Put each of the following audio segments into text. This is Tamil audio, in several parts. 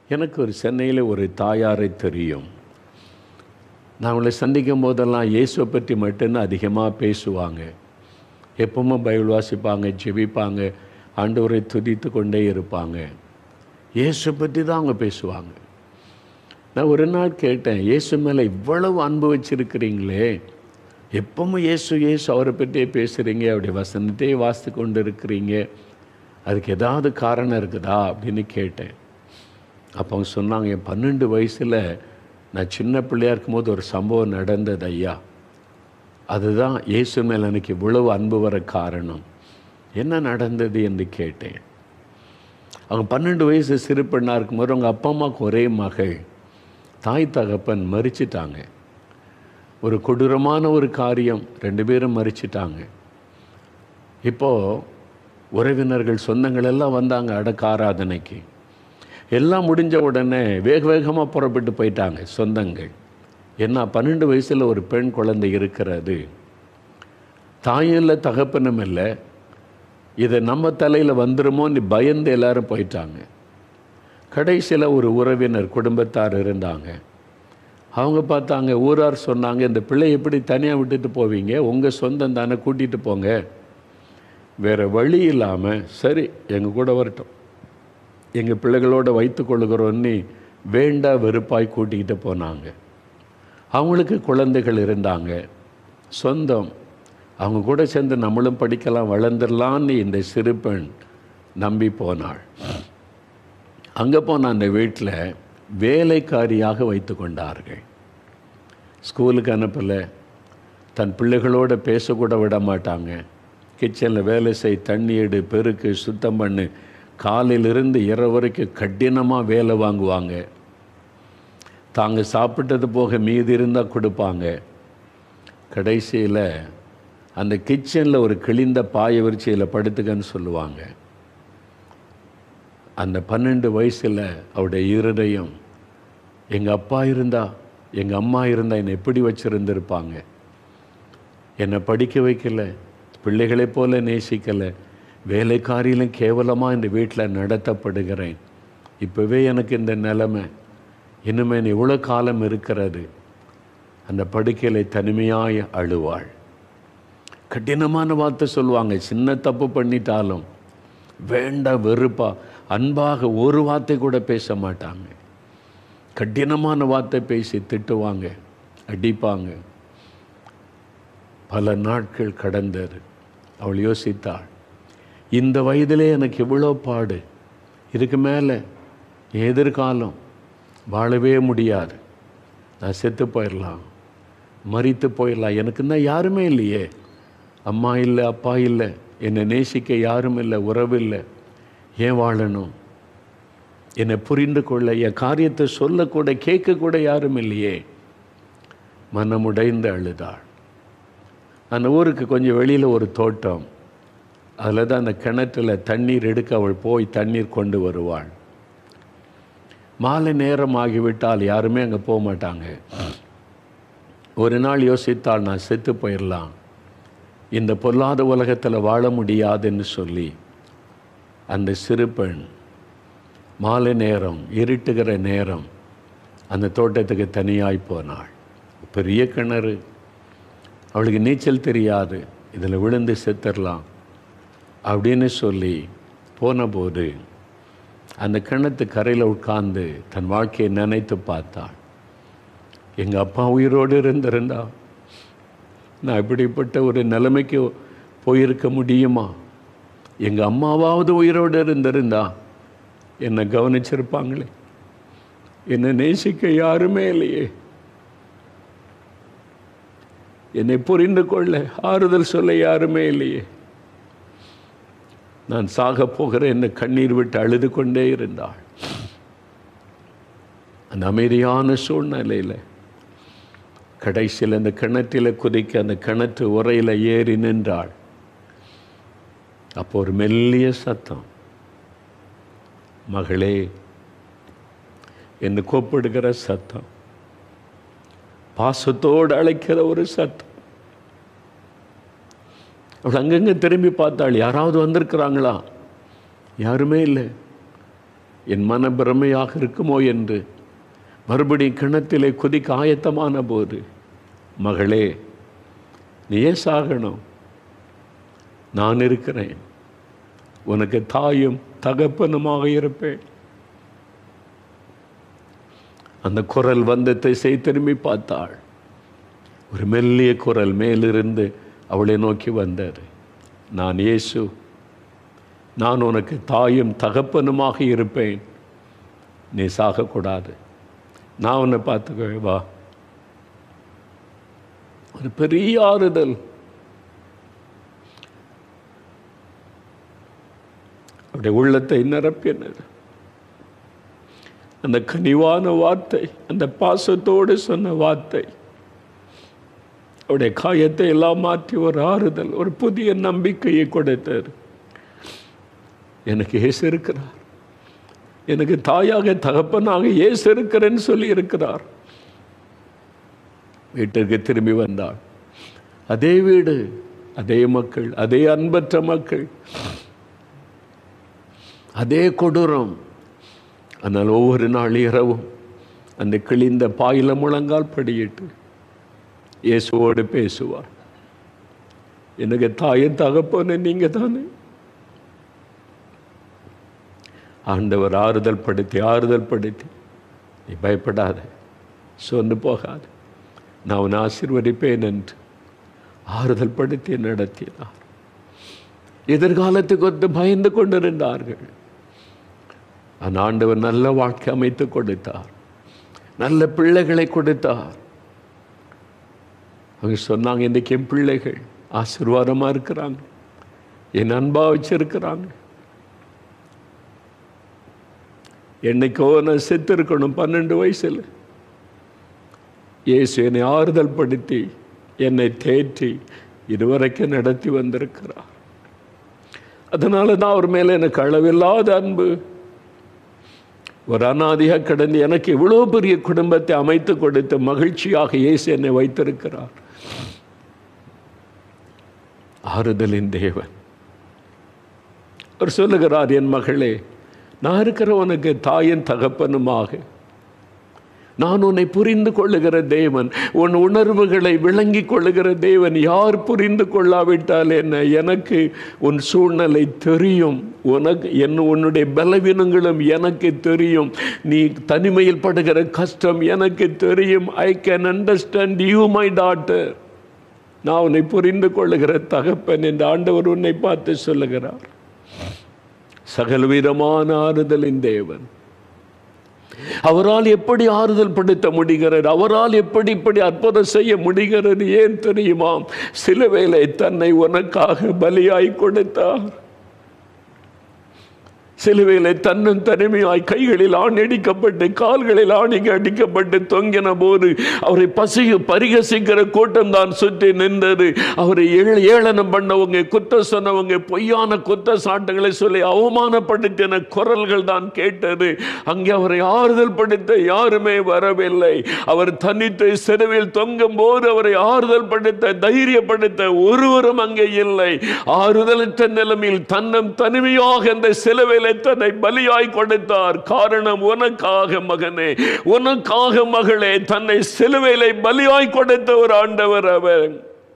எனக்கு ஒரு சென்னையில் ஒரு தாயாரை தெரியும் நான் அவங்களை சந்திக்கும் போதெல்லாம் இயேசுவை பற்றி மட்டும்தான் அதிகமாக பேசுவாங்க எப்பவுமே பைபிள் வாசிப்பாங்க ஜெபிப்பாங்க ஆண்டவரை துதித்து கொண்டே இருப்பாங்க இயேசு பற்றி தான் அவங்க பேசுவாங்க நான் ஒரு நாள் கேட்டேன் இயேசு மேலே இவ்வளவு அன்பு வச்சிருக்கிறீங்களே எப்பவும் இயேசு இயேசு அவரை பற்றியே பேசுகிறீங்க அப்படி வசனத்தையே வாசித்து கொண்டு இருக்கிறீங்க அதுக்கு ஏதாவது காரணம் இருக்குதா அப்படின்னு கேட்டேன் அப்போ அவங்க சொன்னாங்க என் பன்னெண்டு வயசில் நான் சின்ன பிள்ளையா இருக்கும்போது ஒரு சம்பவம் நடந்தது ஐயா அதுதான் இயேசு மேல் எனக்கு இவ்வளவு அன்பு வர காரணம் என்ன நடந்தது என்று கேட்டேன் அவங்க பன்னெண்டு வயசு சிறு பெண்ணாக இருக்கும்போது அவங்க அப்பா அம்மாவுக்கு ஒரே மகள் தாய் தகப்பன் மறிச்சிட்டாங்க ஒரு கொடூரமான ஒரு காரியம் ரெண்டு பேரும் மறிச்சிட்டாங்க இப்போது உறவினர்கள் சொந்தங்கள் எல்லாம் வந்தாங்க அடக்க ஆராதனைக்கு எல்லாம் முடிஞ்ச உடனே வேக வேகமாக புறப்பட்டு போயிட்டாங்க சொந்தங்கள் என்ன பன்னெண்டு வயசில் ஒரு பெண் குழந்தை இருக்கிறது தாயும் இல்லை தகப்பனும் இல்லை இதை நம்ம தலையில் வந்துருமோன்னு பயந்து எல்லாரும் போயிட்டாங்க கடைசியில் ஒரு உறவினர் குடும்பத்தார் இருந்தாங்க அவங்க பார்த்தாங்க ஊரார் சொன்னாங்க இந்த பிள்ளை எப்படி தனியாக விட்டுட்டு போவீங்க உங்கள் சொந்தம் தானே கூட்டிகிட்டு போங்க வேறு வழி இல்லாமல் சரி எங்கள் கூட வரட்டும் எங்கள் பிள்ளைகளோட வைத்து கொள்ளுகிறோன்னு வேண்டா வெறுப்பாய் கூட்டிக்கிட்டு போனாங்க அவங்களுக்கு குழந்தைகள் இருந்தாங்க சொந்தம் அவங்க கூட சேர்ந்து நம்மளும் படிக்கலாம் வளர்ந்துடலான்னு இந்த சிறு பெண் நம்பி போனாள் அங்கே போன அந்த வீட்டில் வேலைக்காரியாக வைத்து கொண்டார்கள் ஸ்கூலுக்கு அனுப்பலை தன் பிள்ளைகளோட பேசக்கூட விட மாட்டாங்க கிச்சனில் வேலை செய் தண்ணி எடு பெருக்கு சுத்தம் பண்ணு காலையிலிருந்து இரவு வரைக்கும் கடினமாக வேலை வாங்குவாங்க தாங்க சாப்பிட்டது போக மீதி இருந்தால் கொடுப்பாங்க கடைசியில் அந்த கிச்சனில் ஒரு கிழிந்த பாய விரிச்சியில் படுத்துக்கன்னு சொல்லுவாங்க அந்த பன்னெண்டு வயசில் அவருடைய இருதயம் எங்கள் அப்பா இருந்தா எங்கள் அம்மா இருந்தால் என்னை எப்படி வச்சுருந்துருப்பாங்க என்னை படிக்க வைக்கல பிள்ளைகளைப் போல நேசிக்கலை வேலைக்காரியிலும் கேவலமாக இந்த வீட்டில் நடத்தப்படுகிறேன் இப்போவே எனக்கு இந்த நிலைமை இனிமே இவ்வளோ காலம் இருக்கிறது அந்த படுக்கையில் தனிமையாய் அழுவாள் கடினமான வார்த்தை சொல்லுவாங்க சின்ன தப்பு பண்ணிட்டாலும் வேண்டாம் வெறுப்பா அன்பாக ஒரு வார்த்தை கூட பேச மாட்டாங்க கடினமான வார்த்தை பேசி திட்டுவாங்க அடிப்பாங்க பல நாட்கள் கடந்தது அவள் யோசித்தாள் இந்த வயதிலே எனக்கு இவ்வளோ பாடு இதுக்கு மேலே எதிர்காலம் வாழவே முடியாது நான் செத்து போயிடலாம் மறித்து போயிடலாம் எனக்கு தான் யாருமே இல்லையே அம்மா இல்லை அப்பா இல்லை என்னை நேசிக்க யாரும் இல்லை உறவு இல்லை ஏன் வாழணும் என்னை புரிந்து கொள்ள என் காரியத்தை சொல்லக்கூட கேட்கக்கூட யாரும் இல்லையே மனமுடைந்து அழுதாள் அந்த ஊருக்கு கொஞ்சம் வெளியில் ஒரு தோட்டம் அதில் தான் அந்த கிணற்றில் தண்ணீர் எடுக்க அவள் போய் தண்ணீர் கொண்டு வருவாள் மாலை நேரம் ஆகிவிட்டால் யாருமே அங்கே போக மாட்டாங்க ஒரு நாள் யோசித்தால் நான் செத்து போயிடலாம் இந்த பொல்லாத உலகத்தில் வாழ முடியாதுன்னு சொல்லி அந்த சிறு பெண் மாலை நேரம் இருட்டுகிற நேரம் அந்த தோட்டத்துக்கு தனியாய் போனாள் பெரிய கிணறு அவளுக்கு நீச்சல் தெரியாது இதில் விழுந்து செத்துடலாம் அப்படின்னு சொல்லி போனபோது அந்த கிணத்து கரையில் உட்கார்ந்து தன் வாழ்க்கையை நினைத்து பார்த்தாள் எங்கள் அப்பா உயிரோடு இருந்திருந்தா நான் இப்படிப்பட்ட ஒரு நிலைமைக்கு போயிருக்க முடியுமா எங்கள் அம்மாவாவது உயிரோடு இருந்திருந்தா என்னை கவனிச்சிருப்பாங்களே என்னை நேசிக்க யாருமே இல்லையே என்னை புரிந்து கொள்ள ஆறுதல் சொல்ல யாருமே இல்லையே நான் சாக போகிற என்ன கண்ணீர் விட்டு அழுது கொண்டே இருந்தாள் அந்த அமைதியான சூழ்நிலையில் கடைசியில் அந்த கிணற்றில் குதிக்க அந்த கிணற்று உரையில் ஏறி நின்றாள் அப்போ ஒரு மெல்லிய சத்தம் மகளே என்று கூப்பிடுகிற சத்தம் பாசத்தோடு அழைக்கிற ஒரு சத்தம் அவள் அங்கங்கே திரும்பி பார்த்தாள் யாராவது வந்திருக்கிறாங்களா யாருமே இல்லை என் மன பிரமையாக இருக்குமோ என்று மறுபடியும் கிணத்திலே குதிக்க ஆயத்தமான போது மகளே நீ ஏன் சாகணும் நான் இருக்கிறேன் உனக்கு தாயும் தகப்பனுமாக இருப்பேன் அந்த குரல் வந்த திசை திரும்பி பார்த்தாள் ஒரு மெல்லிய குரல் மேலிருந்து அவளை நோக்கி வந்தார் நான் இயேசு நான் உனக்கு தாயும் தகப்பனுமாக இருப்பேன் நீ சாகக்கூடாது நான் உன்னை பார்த்துக்க வா ஒரு பெரிய ஆறுதல் அவருடைய உள்ளத்தை நிரப்பினர் அந்த கனிவான வார்த்தை அந்த பாசத்தோடு சொன்ன வார்த்தை அவருடைய காயத்தை எல்லாம் மாற்றி ஒரு ஆறுதல் ஒரு புதிய நம்பிக்கையை கொடுத்தார் எனக்கு ஏசு இருக்கிறார் எனக்கு தாயாக தகப்பனாக ஏசு இருக்கிறேன்னு சொல்லி இருக்கிறார் வீட்டிற்கு திரும்பி வந்தாள் அதே வீடு அதே மக்கள் அதே அன்பற்ற மக்கள் அதே கொடூரம் ஆனால் ஒவ்வொரு நாள் இரவும் அந்த கிழிந்த பாயில முழங்கால் படியிட்டு இயேசுவோடு பேசுவார் எனக்கு தாயின் தகப்பன்னு நீங்க தானே ஆண்டவர் ஆறுதல் படுத்தி ஆறுதல் படுத்தி நீ பயப்படாத சொந்து போகாது நான் உன்னை ஆசீர்வதிப்பேன் என்று ஆறுதல் படுத்தி நடத்தினார் எதிர்காலத்துக்கு வந்து பயந்து கொண்டிருந்தார்கள் அந்த ஆண்டவர் நல்ல வாழ்க்கை அமைத்து கொடுத்தார் நல்ல பிள்ளைகளை கொடுத்தார் அவங்க சொன்னாங்க இன்றைக்கு என் பிள்ளைகள் ஆசீர்வாதமாக இருக்கிறாங்க என் அன்பா வச்சிருக்கிறாங்க என்னைக்கோ நான் செத்து இருக்கணும் பன்னெண்டு வயசில் இயேசு என்னை ஆறுதல் படுத்தி என்னை தேற்றி இதுவரைக்கும் நடத்தி வந்திருக்கிறார் அதனால தான் அவர் மேலே எனக்கு அளவில்லாத அன்பு ஒரு அனாதியாக கிடந்து எனக்கு இவ்வளோ பெரிய குடும்பத்தை அமைத்து கொடுத்த மகிழ்ச்சியாக இயேசு என்னை வைத்திருக்கிறார் ஆறுதலின் தேவன் அவர் சொல்லுகிறார் என் மகளே நான் இருக்கிற உனக்கு தாயின் தகப்பனுமாக நான் உன்னை புரிந்து கொள்ளுகிற தேவன் உன் உணர்வுகளை விளங்கி கொள்ளுகிற தேவன் யார் புரிந்து கொள்ளாவிட்டால் என்ன எனக்கு உன் சூழ்நிலை தெரியும் உனக்கு என் உன்னுடைய பலவீனங்களும் எனக்கு தெரியும் நீ தனிமையில் படுகிற கஷ்டம் எனக்கு தெரியும் I can understand you my daughter நான் உன்னை புரிந்து கொள்ளுகிற தகப்பன் என்று ஆண்டவர் உன்னை பார்த்து சொல்லுகிறார் சகலவிதமான ஆறுதலின் தேவன் அவரால் எப்படி ஆறுதல் படுத்த முடிகிறது அவரால் எப்படி இப்படி அற்புதம் செய்ய முடிகிறது ஏன் தெரியுமாம் சில வேளை தன்னை உனக்காக பலியாய் கொடுத்தார் சிலுவையிலே தன்னும் தனிமையாய் கைகளில் ஆணி அடிக்கப்பட்டு கால்களில் ஆணிக்கு அடிக்கப்பட்டு தொங்கின போது அவரை பசிய பரிகசிக்கிற கூட்டம் தான் சுற்றி நின்றது அவரை ஏழ ஏளனம் பண்ணவங்க குத்த சொன்னவங்க பொய்யான குத்த சாட்டுகளை சொல்லி அவமானப்படுத்தின குரல்கள் தான் கேட்டது அங்கே அவரை ஆறுதல் படுத்த யாருமே வரவில்லை அவர் தனித்து சிறுவில் தொங்கும் போது அவரை ஆறுதல் படுத்த தைரியப்படுத்த ஒருவரும் அங்கே இல்லை ஆறுதலற்ற நிலைமையில் தன்னம் தனிமையாக இந்த சிலுவையில் தன்னை பலியாய் கொடுத்தார் காரணம் உனக்காக மகனே உனக்காக மகளே தன்னை சிலுவையிலே பலியாய் கொடுத்த ஒரு ஆண்டவர் அவர்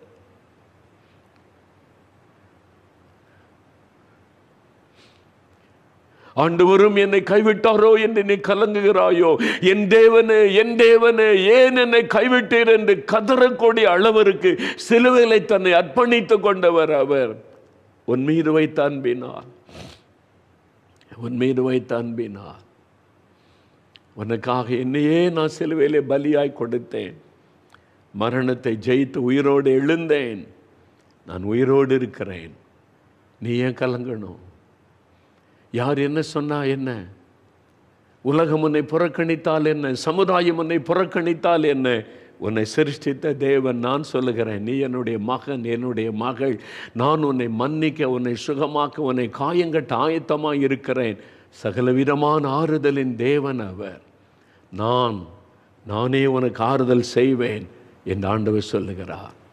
ஆண்டவரும் என்னை கைவிட்டாரோ என்று நீ கலங்குகிறாயோ என் தேவனே என் தேவனே ஏன் என்னை கைவிட்டீர் என்று கதறக்கூடிய அளவிற்கு சிலுவையிலே தன்னை அர்ப்பணித்துக் கொண்டவர் அவர் உன் மீது வைத்த அன்பினார் உன் மீது வைத்த அன்பினார் உனக்காக என்னையே நான் சிலுவையிலே பலியாய் கொடுத்தேன் மரணத்தை ஜெயித்து உயிரோடு எழுந்தேன் நான் உயிரோடு இருக்கிறேன் நீ ஏன் கலங்கணும் யார் என்ன சொன்னா என்ன உலகம் உன்னை புறக்கணித்தால் என்ன சமுதாயம் உன்னை புறக்கணித்தால் என்ன உன்னை சிருஷ்டித்த தேவன் நான் சொல்லுகிறேன் நீ என்னுடைய மகன் என்னுடைய மகள் நான் உன்னை மன்னிக்க உன்னை சுகமாக்க உன்னை காயங்கட்ட ஆயத்தமாக இருக்கிறேன் சகலவிதமான ஆறுதலின் தேவன் அவர் நான் நானே உனக்கு ஆறுதல் செய்வேன் என்று ஆண்டவர் சொல்லுகிறார்